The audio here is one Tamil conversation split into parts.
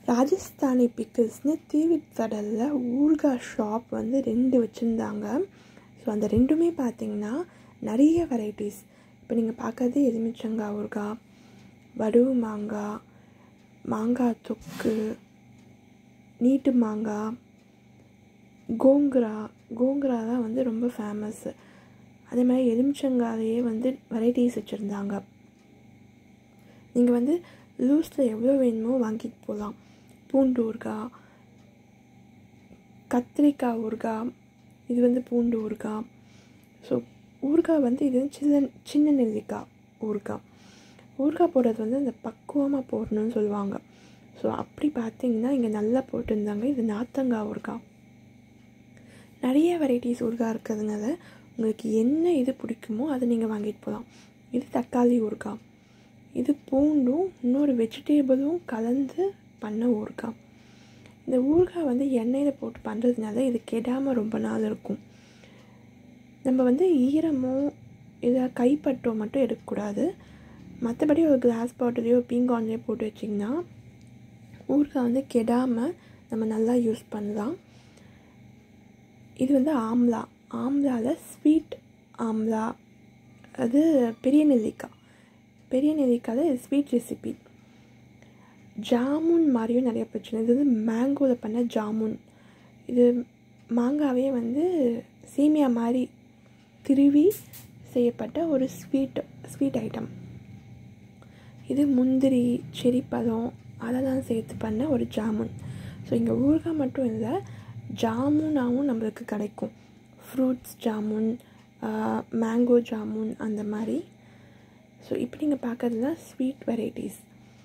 ராஜஸ்தானி பிக்கிள்ஸ்னு தீவித்தடலில் ஊறுகாய் ஷாப் வந்து ரெண்டு வச்சுருந்தாங்க ஸோ அந்த ரெண்டுமே பார்த்தீங்கன்னா நிறைய வெரைட்டிஸ் இப்போ நீங்கள் பார்க்கறது எலுமிச்சங்காய் ஊறுகாய் வடுவு மாங்காய் மாங்காய் தொக்கு நீட்டு மாங்காய் கோங்குரா கோங்குரா தான் வந்து ரொம்ப ஃபேமஸ்ஸு அதே மாதிரி எலுமிச்சங்காயிலேயே வந்து வெரைட்டிஸ் வச்சுருந்தாங்க நீங்கள் வந்து லூஸில் எவ்வளோ வேணுமோ வாங்கிட்டு போகலாம் பூண்டு ஊறுகாய் கத்திரிக்காய் ஊறுகாய் இது வந்து பூண்டு ஊறுகாய் ஸோ ஊறுகாய் வந்து இது சின்ன சின்ன நெல்லிக்காய் ஊறுகாய் ஊறுகாய் போடுறது வந்து அந்த பக்குவமாக போடணும்னு சொல்லுவாங்க ஸோ அப்படி பார்த்தீங்கன்னா இங்கே நல்லா போட்டிருந்தாங்க இது நாத்தங்காய் ஊறுகாய் நிறைய வெரைட்டிஸ் ஊறுகாய் இருக்கிறதுனால உங்களுக்கு என்ன இது பிடிக்குமோ அதை நீங்கள் வாங்கிட்டு போகலாம் இது தக்காளி ஊறுகாய் இது பூண்டும் இன்னொரு வெஜிடேபிளும் கலந்து பண்ண ஊறுகாய் இந்த ஊறுகாய் வந்து எண்ணெயில் போட்டு பண்ணுறதுனால இது கெடாமல் ரொம்ப நாள் இருக்கும் நம்ம வந்து ஈரமோ இல்லை கைப்பற்றோ மட்டும் எடுக்கக்கூடாது மற்றபடி ஒரு கிளாஸ் பாட்டிலையோ பீங்கான்லேயோ போட்டு வச்சிங்கன்னா ஊறுகாய் வந்து கெடாமல் நம்ம நல்லா யூஸ் பண்ணலாம் இது வந்து ஆம்லா ஆம்லாவில் ஸ்வீட் ஆம்லா அது பெரிய நெல்லிக்காய் பெரிய நெல்லிக்காயில் இது ஸ்வீட் ரெசிபி ஜாமுன் மாதிரியும் நிறைய பிரச்சனை இது வந்து மேங்கோவில் பண்ண ஜாமுன் இது மாங்காவே வந்து சேமியா மாதிரி திருவி செய்யப்பட்ட ஒரு ஸ்வீட் ஸ்வீட் ஐட்டம் இது முந்திரி செரி பழம் அதெல்லாம் சேர்த்து பண்ண ஒரு ஜாமுன் ஸோ இங்கே ஊறுகாய் மட்டும் இல்லை ஜாமுனாவும் நம்மளுக்கு கிடைக்கும் ஃப்ரூட்ஸ் ஜாமுன் மேங்கோ ஜாமுன் அந்த மாதிரி ஸோ இப்போ நீங்கள் பார்க்குறதுல ஸ்வீட் வெரைட்டிஸ்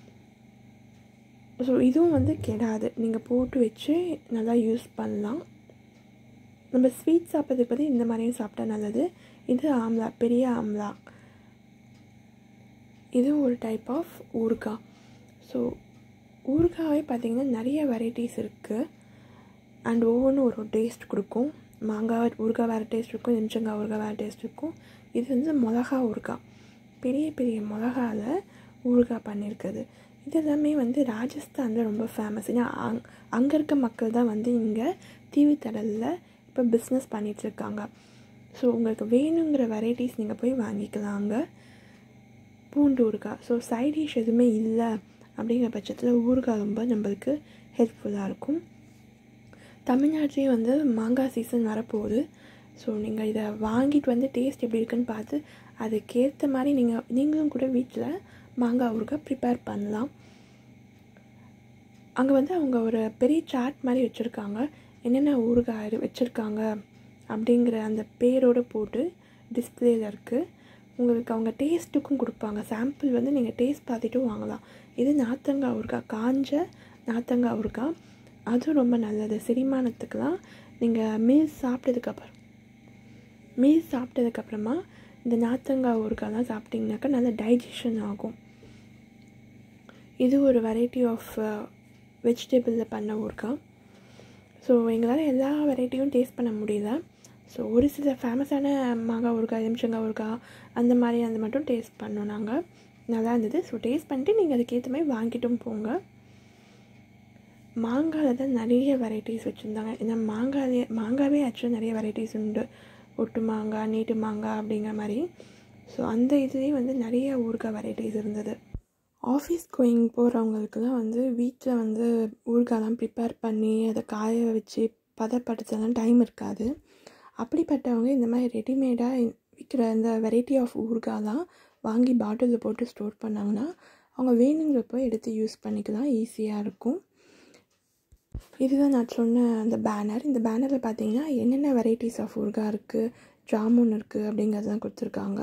ஸோ இதுவும் வந்து கெடாது நீங்கள் போட்டு வச்சு நல்லா யூஸ் பண்ணலாம் நம்ம ஸ்வீட் சாப்பிட்றதுக்கு பதில் இந்த மாதிரியும் சாப்பிட்டா நல்லது இது ஆம்லா பெரிய ஆம்லா இது ஒரு டைப் ஆஃப் ஊறுகாய் ஸோ ஊறுகாவே பார்த்திங்கன்னா நிறைய வெரைட்டிஸ் இருக்குது அண்ட் ஒவ்வொன்றும் ஒரு டேஸ்ட் கொடுக்கும் மாங்காய் ஊறுகாய் வேறு டேஸ்ட் இருக்கும் எலுமிச்சங்காய் ஊறுகாய் வேறு டேஸ்ட் இருக்கும் இது வந்து மிளகா ஊறுகாய் பெரிய பெரிய மிளகாவில் ஊறுகாய் பண்ணியிருக்குது இது எல்லாமே வந்து ராஜஸ்தானில் ரொம்ப ஃபேமஸ் ஏன்னா அங் அங்கே இருக்க மக்கள் தான் வந்து இங்கே தீவித்தடலில் இப்போ பிஸ்னஸ் பண்ணிகிட்ருக்காங்க ஸோ உங்களுக்கு வேணுங்கிற வெரைட்டிஸ் நீங்கள் போய் வாங்கிக்கலாம் அங்கே பூண்டு ஊறுகாய் ஸோ சைட் டிஷ் எதுவுமே இல்லை அப்படிங்கிற பட்சத்தில் ஊறுகாய் ரொம்ப நம்மளுக்கு ஹெல்ப்ஃபுல்லாக இருக்கும் தமிழ்நாட்டிலையும் வந்து மாங்காய் சீசன் வரப்போகுது ஸோ நீங்கள் இதை வாங்கிட்டு வந்து டேஸ்ட் எப்படி இருக்குன்னு பார்த்து அதுக்கேற்ற மாதிரி நீங்கள் நீங்களும் கூட வீட்டில் மாங்காய் ஊறுகாய் ப்ரிப்பேர் பண்ணலாம் அங்கே வந்து அவங்க ஒரு பெரிய சாட் மாதிரி வச்சுருக்காங்க என்னென்ன ஊறுகாய் வச்சுருக்காங்க அப்படிங்கிற அந்த பேரோடு போட்டு டிஸ்பிளேயில் இருக்குது உங்களுக்கு அவங்க டேஸ்ட்டுக்கும் கொடுப்பாங்க சாம்பிள் வந்து நீங்கள் டேஸ்ட் பார்த்துட்டும் வாங்கலாம் இது நாத்தங்காய் ஊறுகாய் காஞ்ச நாத்தங்காய் ஊறுகாய் அதுவும் ரொம்ப நல்லது செரிமானத்துக்கெலாம் நீங்கள் மீல்ஸ் சாப்பிட்டதுக்கப்புறம் மீல்ஸ் சாப்பிட்டதுக்கப்புறமா இந்த நாத்தங்காய் ஊறுகாய்லாம் சாப்பிட்டிங்கனாக்கா நல்ல டைஜஷன் ஆகும் இது ஒரு வெரைட்டி ஆஃப் வெஜிடபிளில் பண்ண ஊறுகாய் ஸோ எங்களால் எல்லா வெரைட்டியும் டேஸ்ட் பண்ண முடியல ஸோ ஒரு சில ஃபேமஸான மாங்காய் ஊறுகாய் எலுமிச்சங்காய் ஊறுகாய் அந்த மாதிரி அந்த மட்டும் டேஸ்ட் பண்ணோம் நாங்கள் நல்லா இருந்தது ஸோ டேஸ்ட் பண்ணிட்டு நீங்கள் அதுக்கேற்ற மாதிரி வாங்கிட்டும் போங்க மாங்காயில் தான் நிறைய வெரைட்டிஸ் வச்சுருந்தாங்க ஏன்னா மாங்காயே மாங்காவே ஆக்சுவலாக நிறைய வெரைட்டிஸ் உண்டு ஒட்டு மாங்காய் நீட்டு மாங்காய் அப்படிங்கிற மாதிரி ஸோ அந்த இதுலேயே வந்து நிறைய ஊறுகாய் வெரைட்டிஸ் இருந்தது ஆஃபீஸ் கோயிங் போகிறவங்களுக்குலாம் வந்து வீட்டில் வந்து ஊறுகாய்லாம் ப்ரிப்பேர் பண்ணி அதை காய வச்சு பதப்படுத்தலாம் டைம் இருக்காது அப்படிப்பட்டவங்க இந்த மாதிரி ரெடிமேடாக விற்கிற இந்த வெரைட்டி ஆஃப் ஊறுகாய்லாம் வாங்கி பாட்டிலில் போட்டு ஸ்டோர் பண்ணாங்கன்னா அவங்க வேணுங்கிறப்போ எடுத்து யூஸ் பண்ணிக்கலாம் ஈஸியாக இருக்கும் இதுதான் நான் சொன்ன அந்த பேனர் இந்த பேனரில் பார்த்தீங்கன்னா என்னென்ன வெரைட்டிஸ் ஆஃப் ஊறுகாய் இருக்குது ஜாமுன் இருக்குது அப்படிங்கிறதெல்லாம் கொடுத்துருக்காங்க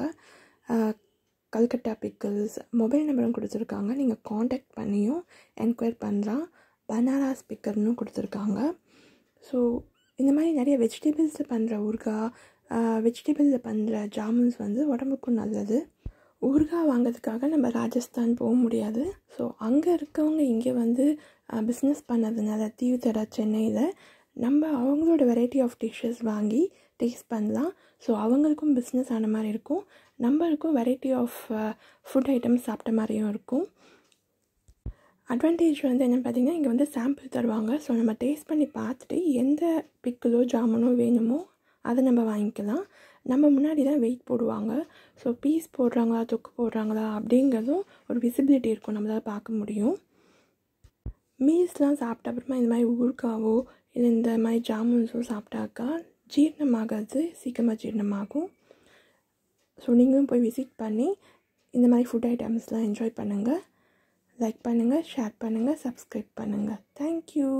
கல்கட்டா பிக்கிள்ஸ் மொபைல் நம்பரும் கொடுத்துருக்காங்க நீங்கள் காண்டாக்ட் பண்ணியும் என்கொயர் பண்ணலாம் பனாரா ஸ்பீக்கர்னு கொடுத்துருக்காங்க ஸோ இந்த மாதிரி நிறைய வெஜிடபிள்ஸில் பண்ணுற ஊறுகாய் வெஜிடபிளில் பண்ணுற ஜாமுன்ஸ் வந்து உடம்புக்கும் நல்லது ஊறுகாய் வாங்கிறதுக்காக நம்ம ராஜஸ்தான் போக முடியாது ஸோ அங்கே இருக்கவங்க இங்கே வந்து பிஸ்னஸ் பண்ணதுனால தீவுத்தடா சென்னையில் நம்ம அவங்களோட வெரைட்டி ஆஃப் டிஷ்ஷஸ் வாங்கி டேஸ்ட் பண்ணலாம் ஸோ அவங்களுக்கும் பிஸ்னஸ் ஆன மாதிரி இருக்கும் நம்மளுக்கும் வெரைட்டி ஆஃப் ஃபுட் ஐட்டம்ஸ் சாப்பிட்ட மாதிரியும் இருக்கும் அட்வான்டேஜ் வந்து என்ன பார்த்தீங்கன்னா இங்கே வந்து சாம்பிள் தருவாங்க ஸோ நம்ம டேஸ்ட் பண்ணி பார்த்துட்டு எந்த பிக்கிலோ ஜாமுனோ வேணுமோ அதை நம்ம வாங்கிக்கலாம் நம்ம முன்னாடி தான் வெயிட் போடுவாங்க ஸோ பீஸ் போடுறாங்களா தொக்கு போடுறாங்களா அப்படிங்கிறதும் ஒரு விசிபிலிட்டி இருக்கும் நம்மளால் பார்க்க முடியும் மீல்ஸ்லாம் சாப்பிட்ட அப்புறமா இந்த மாதிரி ஊறுகாவோ இல்லை இந்த மாதிரி ஜாமுன்ஸோ சாப்பிட்டாக்கா ஜீரணமாகிறது சீக்கிரமாக ஜீரணமாகும் ஸோ நீங்களும் போய் விசிட் பண்ணி இந்த மாதிரி ஃபுட் ஐட்டம்ஸ்லாம் என்ஜாய் பண்ணுங்கள் லைக் பண்ணுங்கள் ஷேர் பண்ணுங்கள் சப்ஸ்கிரைப் பண்ணுங்கள் தேங்க்யூ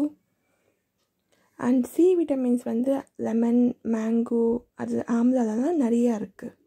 அண்ட் சி விட்டமின்ஸ் வந்து லெமன் மேங்கோ அது ஆம்லாலலாம் நிறையா இருக்குது